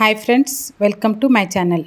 hi friends welcome to my channel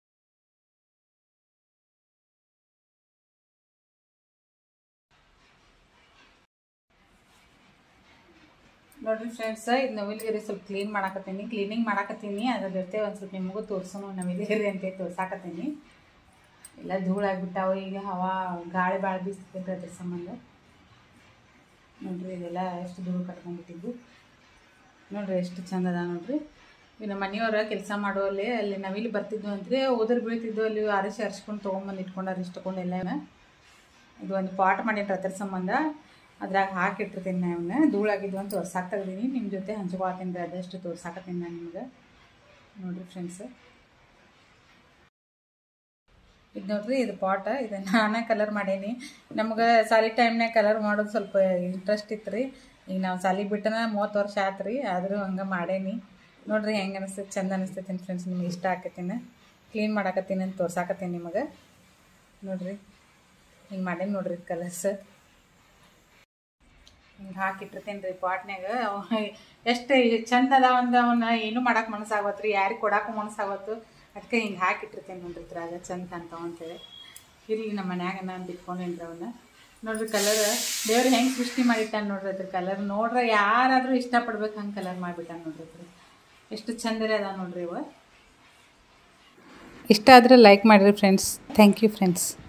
ನೋಡ್ರಿ friends ಇದು ನವಿಲುಗಿರಿ ಸ್ವಲ್ಪ ಕ್ಲೀನ್ ಮಾಡಾಕತ್ತೀನಿ ಕ್ಲೀನಿಂಗ್ ಮಾಡಾಕತ್ತೀನಿ ಅದ್ರ ಜೊತೆ ಒಂದು ಸ್ವಲ್ಪ ನಿಮಗೂ ತೋರ್ಸೋನು ನವಿಲುಗಿರಿ ಅಂತ ತೋರ್ಸಾಕತ್ತೀನಿ ಎಲ್ಲ ಧೂಳಾಗ್ಬಿಟ್ಟಾವು ಈಗ ಹವಾ ಗಾಳಿ ಭಾಳ ಬೀಸ್ತೈತೆ ಅದ್ರ ಸಂಬಂಧ ನೋಡ್ರಿ ಇದೆಲ್ಲ ಎಷ್ಟು ಧೂಳು ಕಟ್ಕೊಂಡ್ಬಿಟ್ಟಿದ್ದು ನೋಡ್ರಿ ಎಷ್ಟು ಚಂದ ಅದ ನೋಡ್ರಿ ಈಗ ನಮ್ಮ ಮನೆಯವ್ರ ಕೆಲಸ ಮಾಡುವಲ್ಲಿ ಅಲ್ಲಿ ನವಿಲು ಬರ್ತಿದ್ವು ಅಂದರೆ ಉದುರು ಬೀಳ್ತಿದ್ವು ಅಲ್ಲಿ ಅರಸಿ ಅರ್ಸ್ಕೊಂಡು ತೊಗೊಂಬಂದು ಇಟ್ಕೊಂಡಾರ ಇಷ್ಟಕೊಂಡು ಎಲ್ಲ ಇದು ಒಂದು ಪಾಟ್ ಮಾಡೀನಿ ಅದ್ರ ಸಂಬಂಧ ಅದ್ರಾಗ ಹಾಕಿಟ್ಟಿರ್ತೀನಿ ನಾ ಇವನ್ನ ಧೂಳಾಗಿದ್ವು ಅಂತ ತೋರ್ಸಾಕ್ ತೆಗ್ದೀನಿ ನಿಮ್ಮ ಜೊತೆ ಹಂಚ್ಕೊಳ್ತೀನಿ ರೀ ಅದಷ್ಟು ತೋರ್ಸಾಕತ್ತೀನಿ ನಾನು ನಿಮ್ಗೆ ನೋಡ್ರಿ ಫ್ರೆಂಡ್ಸ್ ಇದು ನೋಡ್ರಿ ಇದು ಪಾಟ ಇದು ನಾನೇ ಕಲರ್ ಮಾಡೀನಿ ನಮ್ಗೆ ಸಾಲಿ ಟೈಮ್ನಾಗ ಕಲರ್ ಮಾಡೋದು ಸ್ವಲ್ಪ ಇಂಟ್ರೆಸ್ಟ್ ಇತ್ತು ರೀ ಈಗ ನಾವು ಸಾಲಿಗೆ ಬಿಟ್ಟನ ಮೂವತ್ತು ವರ್ಷ ಆತು ರೀ ಆದರೂ ಹಂಗೆ ಮಾಡೇನಿ ನೋಡ್ರಿ ಹೆಂಗೆ ಅನಿಸ್ತೈತೆ ಚಂದ ಅನಿಸ್ತೈತಿ ಫ್ರೆಂಡ್ಸ್ ನಿಮ್ಗೆ ಇಷ್ಟ ಆಕತ್ತೀನಿ ಕ್ಲೀನ್ ಮಾಡಾಕತ್ತೀನಿ ಅಂತ ತೋರ್ಸಾಕತ್ತೀನಿ ನಿಮಗೆ ನೋಡ್ರಿ ಹಿಂಗೆ ಮಾಡೇನಿ ನೋಡ್ರಿ ಕಲರ್ಸ್ ಹಿಂಗೆ ಹಾಕಿಟ್ಟಿರ್ತೀನಿ ರೀ ಪಾಟ್ನ್ಯಾಗ ಎಷ್ಟು ಚಂದ ಅದಾವ ಅಂದ ಅವನ್ನ ಏನೂ ಮಾಡಕ್ಕೆ ಮನಸ್ಸಾಗತ್ತೆ ರೀ ಯಾರಿಗೆ ಕೊಡಕ್ಕೂ ಮನಸ್ಸಾಗತ್ತು ಅದಕ್ಕೆ ಹಿಂಗೆ ಹಾಕಿಟ್ಟಿರ್ತೇನೆ ನೋಡ್ರಿ ಇದ್ರಾಗ ಚಂದ ಕಾಣ್ತಾವ ಅಂತೇಳಿ ಇಲ್ಲಿ ನಮ್ಮ ಮನ್ಯಾಗ ನಾನು ಬಿಟ್ಕೊಂಡೇನ್ರಿ ಅವನ್ನ ನೋಡ್ರಿ ಕಲರ್ ದೇವ್ರು ಹೆಂಗೆ ಸೃಷ್ಟಿ ಮಾಡಿಟ್ಟಾನ ನೋಡ್ರಿ ಅದ್ರ ಕಲರ್ ನೋಡ್ರೆ ಯಾರಾದರೂ ಇಷ್ಟಪಡ್ಬೇಕು ಹಂಗೆ ಕಲರ್ ಮಾಡಿಬಿಟ್ಟಾನ ನೋಡ್ರಿ ಅದ್ರ ಎಷ್ಟು ಚಂದರೇ ಅದ ನೋಡ್ರಿ ಇವ ಇಷ್ಟ ಆದರೆ ಲೈಕ್ ಮಾಡಿರಿ ಫ್ರೆಂಡ್ಸ್ ಥ್ಯಾಂಕ್ ಯು ಫ್ರೆಂಡ್ಸ್